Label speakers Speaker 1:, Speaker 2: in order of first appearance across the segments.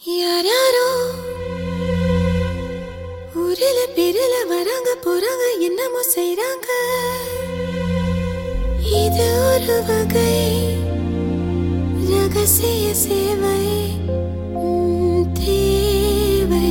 Speaker 1: யாராரோ ஊரில பிறல வராங்க போறாங்க என்னமோ செய்றாங்க இது ஒரு வகை ரகசிய சேவை ம், தேவை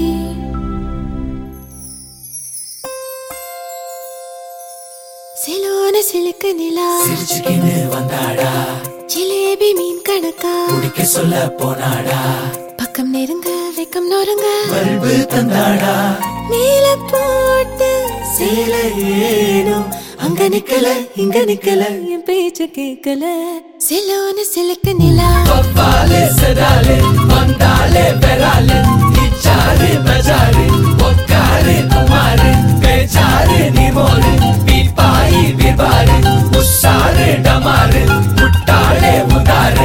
Speaker 1: சிலோன சிலுக்கு நிலா
Speaker 2: சிரிச்சுக்கின்னு வந்தாடா
Speaker 1: ஜிலேபி மீன் கணக்கா
Speaker 2: குடிக்க சொல்ல போனாடா
Speaker 1: பக்கம் நெருங்க வெக்கம் நொறுங்க
Speaker 2: பல்பு தந்தாடா
Speaker 1: மேல போட்டு
Speaker 2: சேல ஏனோ அங்க நிக்கல இங்க நிக்கல
Speaker 1: என் பேச்ச கேட்கல சிலோன சிலுக்கு நிலா
Speaker 2: பப்பாலே செடாலே வந்தாலே பெறாலே இச்சாரு பஜாரு ஒக்காரு குமாரு பேச்சாரு நிமோரு பீப்பாயி விபாரு உஷாரு டமாரு முட்டாளே உதாரு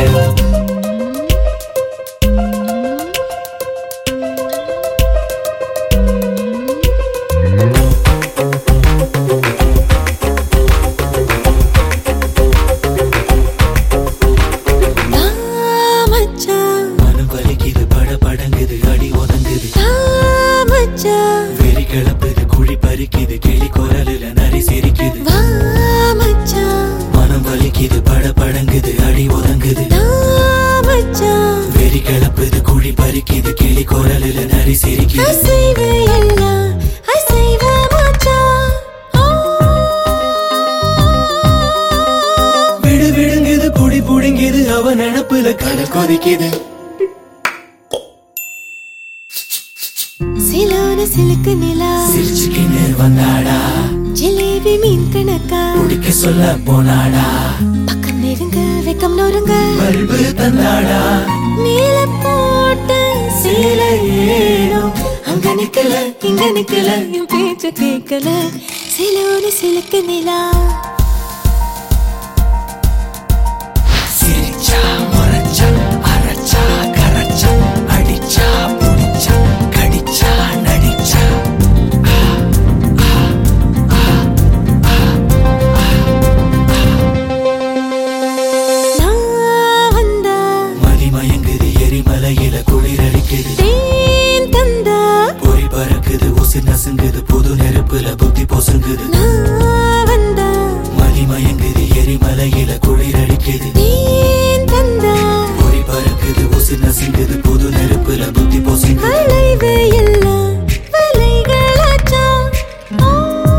Speaker 1: வா மச்சான்
Speaker 2: மனு வலிக்குது பட படங்குது அடி ஒதுங்குது
Speaker 1: வா மச்சான்
Speaker 2: வெறி கிளப்புது குழி பறிக்குது கிளி குரலுல நரி சிரிக்குது
Speaker 1: வா மச்சான்
Speaker 2: மனம் வலிக்குது பட படங்குது அடி ஒதுங்குது
Speaker 1: வா மச்சான்
Speaker 2: வெறி கிளப்புது குழி பறிக்குது கிளி குரலுல நரி சிரிக்குது
Speaker 1: அசைவு எல்லாம் அசைவ மச்சான் ஆ.
Speaker 2: விடு விடுங்குது புடி புடுங்குது அவ நினப்புல கடல் கொதிக்குது
Speaker 1: சிலோன சிலுக்கு நிலா
Speaker 2: சிரிச்சுக்கின்னு வந்தாடா
Speaker 1: ஜிலேபி மீன் கணக்கா
Speaker 2: குடிக்க சொல்ல போனாடா
Speaker 1: பக்கம் நெருங்க வெக்கம் நொறுங்க
Speaker 2: பல்பு தந்தாடா
Speaker 1: மேல போட்டு
Speaker 2: சேல ஏனோ அங்க நிக்கல
Speaker 1: இங்க நிக்கல என் பேச்ச கேட்கல சிலோன சிலுக்கு நிலா
Speaker 2: சிரிச்சா முறைச்சா அரைச்சா கரைச்சா அடிச்சா புடிச்சா கடிச்சா நடிச்சா
Speaker 1: நான் வந்தா
Speaker 2: மதி மயங்குது எரிமலையில குளிர் அடிக்குது
Speaker 1: தேன் தந்தா
Speaker 2: பொறி பறக்குது உசிர் நசுங்குது புது நெருப்புல புத்தி பொசுங்குது
Speaker 1: நான் வந்தா
Speaker 2: மதி மயங்குது எரிமலையில குளிர் அடிக்குது
Speaker 1: தேன் தந்தா
Speaker 2: பொறி பறக்குது உசிர் நசுங்குது புது நெருப்புல புத்தி பொசுங்குது
Speaker 1: வளைவு எல்லாம் வலைகளாச்சா ஆ.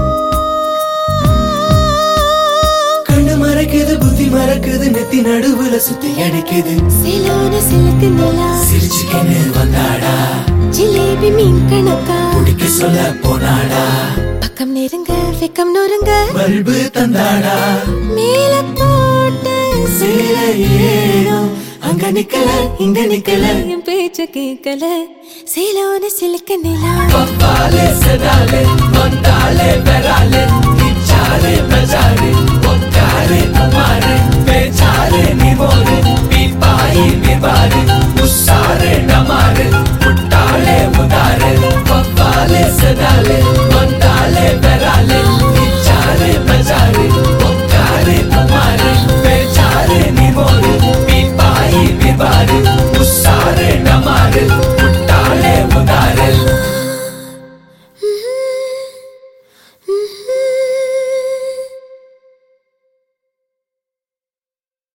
Speaker 2: கண்ணு மறைக்குது புத்தி மறக்குது நெத்தி நடுவுல சுத்தி அடிக்குது
Speaker 1: சிலோன சிலுக்கு நிலா
Speaker 2: சிரிச்சுக்கின்னு வந்தாடா
Speaker 1: ஜிலேபி மீன் கணக்கா
Speaker 2: குடிக்க சொல்ல போனாடா
Speaker 1: பக்கம் நெருங்க வெக்கம் நொறுங்க
Speaker 2: பல்பு தந்தாடா
Speaker 1: மேல போட்டு
Speaker 2: சேல ஏனோ அங்க நிக்கல இங்க நிக்கல
Speaker 1: என் பேச்ச கேட்கல சிலோன சிலுக்கு நிலா
Speaker 2: பப்பாலே செடாலே வந்தாலே பெறாலே இச்சாரு பஜாரு ஒக்காரு குமாரு பேச்சாரு நிமோரு பீப்பாயி விபாரு